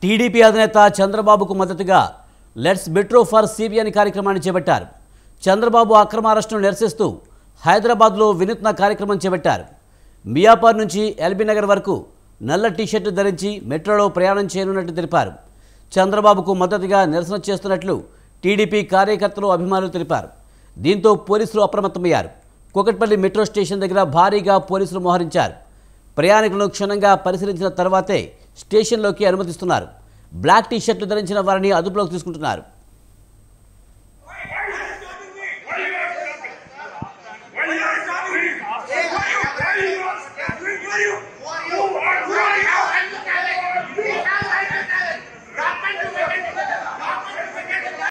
TDP అధినేత చంద్రబాబుకు మద్దతుగా లెట్స్ బెట్రో ఫర్ సిబిఐ కార్యక్రమాన్ని చేపట్టారు చంద్రబాబు అక్రమ అరెస్టును నిరసిస్తూ హైదరాబాద్లో వినూత్న కార్యక్రమం చేపట్టారు మియాపూర్ నుంచి ఎల్బీ నగర్ వరకు నల్ల టీషర్టు ధరించి మెట్రోలో ప్రయాణం చేయనున్నట్టు తెలిపారు చంద్రబాబుకు మద్దతుగా నిరసన చేస్తున్నట్లు టీడీపీ కార్యకర్తలు అభిమానులు తెలిపారు దీంతో పోలీసులు అప్రమత్తమయ్యారు కూకట్పల్లి మెట్రో స్టేషన్ దగ్గర భారీగా పోలీసులు మోహరించారు ప్రయాణికులను క్షుణ్ణంగా పరిశీలించిన తర్వాతే స్టేషన్లోకి అనుమతిస్తున్నారు బ్లాక్ టీ షర్ట్లు ధరించిన వారిని అదుపులోకి తీసుకుంటున్నారు